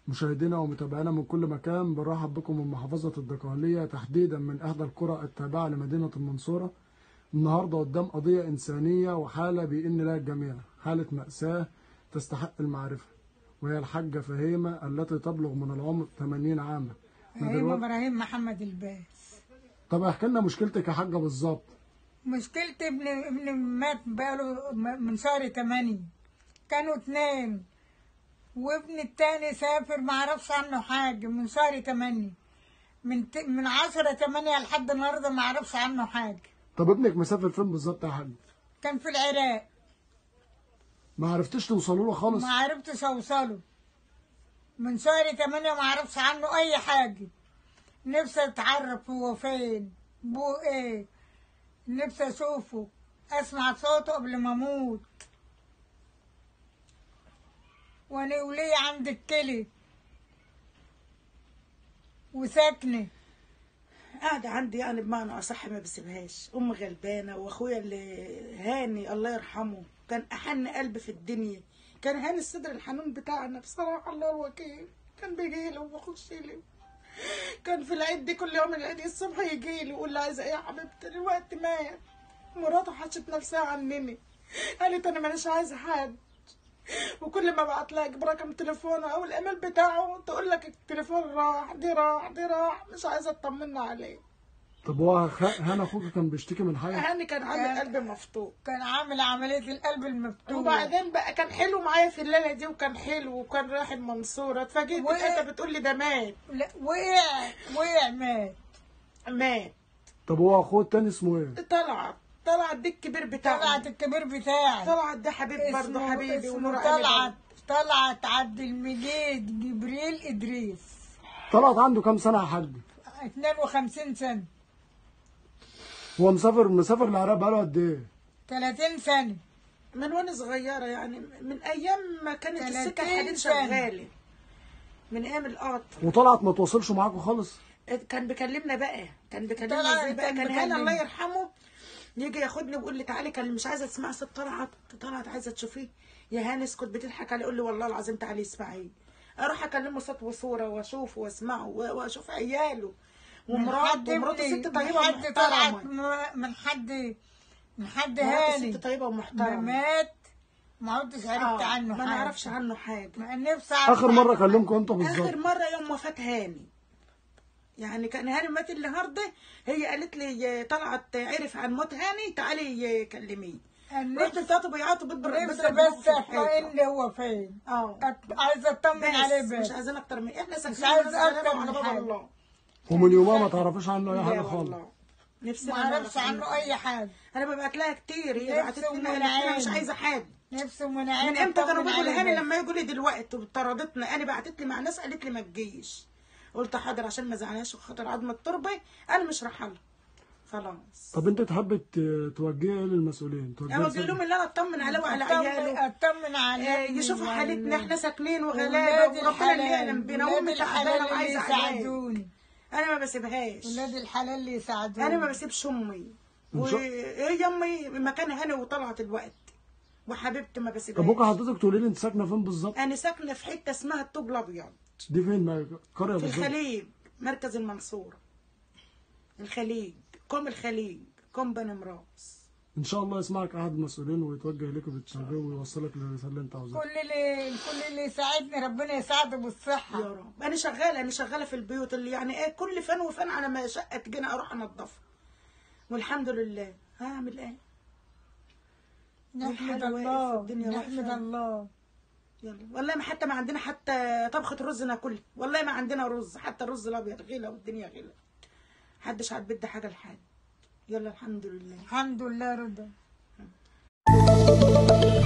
مشاهدينا ومتابعينا من كل مكان بنرحب بكم من محافظة الدقهلية تحديدا من إحدى القرى التابعة لمدينة المنصورة النهاردة قدام قضية إنسانية وحالة بإن لها الجميع حالة مأساة تستحق المعرفة وهي الحاجة فهيمة التي تبلغ من العمر 80 عاما إحنا هيما دلوقتي- ابراهيم محمد الباس طب احكي لنا مشكلتك يا حاجة بالظبط مشكلتي ابن ابن مات بقاله م- من شهر تمانية كانوا اتنين وابن التاني سافر ما عرفش عنه حاجة من شهر تمانية من ت... من عشرة تمانية لحد النهاردة ما عرفش عنه حاجة طب ابنك مسافر فين بالظبط يا حاج كان في العراق ما عرفتش توصلوا له خالص ما عرفتش اوصله من شهر تمانية ما عرفش عنه اي حاجة نفسي اتعرف هو فين بو ايه نفسي اشوفه اسمع صوته قبل ما اموت وانا ولي عند الكلي وساكنه قاعدة عندي يعني بمعنى أصح ما بسيبهاش أم غلبانة وأخويا اللي هاني الله يرحمه كان أحن قلب في الدنيا كان هاني الصدر الحنون بتاعنا بصراحة الله الوكيل كان بيجي لي وبخش لي كان في العيد دي كل يوم العيد الصبح يجي لي ويقول لي عايزة إيه يا حبيبتي دلوقتي مات مراته حشت نفسها عنني قالت أنا مانيش عايزة حد وكل ما ابعت لها اجيب رقم تليفونه او الايميل بتاعه تقول لك التليفون راح دي راح دي راح مش عايزه اطمنا عليه طب هو خ- هنا اخوك كان بيشتكي من حاجة هاني كان عامل قلب مفتوح كان عامل عمليه القلب المفتوح وبعدين بقى كان حلو معايا في الليله دي وكان حلو وكان رايح المنصوره اتفاجئت و- انت بتقول لي ده مات لا وقع وقع مات مات طب هو اخوه التاني اسمه ايه طلعت طلعت دي الكبير بتاعه طلعت الكبير بتاعي طلعت ده حبيب برضه اسمه- حبيبي اسمه ونور طلعت قلبي طلعت عبد المجيد جبريل ادريس طلعت عنده كام سنة يا حاج 52 سنه هو مسافر مسافر العراق بقاله قد ايه 30 سنه من وانا صغيره يعني من ايام ما كانت 30 السكه الحديد سنة. شغاله من ايام القطر وطلعت ما تواصلش معاكم خالص كان بيكلمنا بقى كان بيكلمنا طلعت ازاي بقى كان كان هنا بيكلمنا. الله يرحمه يجي ياخدني ويقول لي تعالي كان مش عايزه تسمعي صوت طلعت طلعت عايزه تشوفيه يا هاني اسكت بتضحك علي يقول لي والله العظيم تعالي اسمعيه اروح اكلمه صوت وصوره واشوفه واسمعه و- واشوف عياله ومراته ومراته ست طيبه من حد طلعت ومحترمه م- من حد من حد مراته هاني ست طيبه ما ومحترمه مات ما عدتش عرفت آه، عنه ما حاجه نعرفش عنه حاجه ما نفسي أعرف اخر مرة عنه كلمكم امتى بالظبط اخر مره يوم وفاه هاني يعني كان هاني مات النهارده هي قالت لي طلعت عرف عن موت هاني تعالي كلميه حاجة. رحت لقيته بيعيطوا بيضرب نفسي بس اطمئن هو فين اه أت- عايزه اطمن عليه بس بس مش عايزين اكتر من احنا ساكنين عايز ناس غلابة أكتر وعلى من باب حاجة. الله ومن يومها ما تعرفيش عنه اي لا حاجة خالص والله نفسي ما اعرفش عنه اي حاجه انا ببعت لها كتير هي نفسي بعتت لي ومن قالت لي أنا مش عيني. عايزه حد نفسي من عيني من امتى كانوا أطمن بيقولوا عليه لهاني بس. لما يقولوا لي دلوقتي وطردتنا انا بعتت لي مع ناس قالت لي ما تجيش قلت حاضر عشان ما زعلهاش وخاطر عظمه التربه انا مش رايحه لها خلاص طب انت تحب ت- توجهي ايه للمسؤولين توجهي اوجه رسالة؟ لهم اللي انا اطمن عليه وعلى أطمن- عياله اطمن عليه آه، يشوفوا حالتنا احنا ساكنين وغلابه ولاد وربنا اللي الحلال يعلم بينا ولاد وامي الحلال تعبانه اللي وعايزه علاج يساعدوني انا ما بسيبهاش ولاد الحلال اللي يساعدوني انا ما بسيبش امي إن شاء- وهي امي مكان هنا وطلعت الوقت وحبيبتي ما طب ممكن بسيبهاش حضرتك تقولي لي انت ساكنة فين بالظبط انا ساكنه في حته اسمها الطوب الابيض دي فين ما- قرية في بالظبط الخليج مركز المنصورة الخليج كوم الخليج كوم بني مراس ان شاء الله يسمعك احد المسؤولين ويتوجه لك بالتشجيع ويوصلك للرسالة اللي انت عاوزها كل اللي كل اللي يساعدني ربنا يساعده بالصحه يا رب انا شغاله انا شغاله في البيوت اللي يعني ايه كل فن وفن على ما شقه تجينا اروح انضفها والحمد لله هعمل ايه نحمد والحال واقف الله والدنيا نحمد واقفة. الله يلا والله ما حتى ما عندنا حتى طبخه رز ناكل والله ما عندنا رز حتى الرز الابيض غلا والدنيا غلا محدش عاد بدي حاجه لحد يلا الحمد لله الحمد لله رضا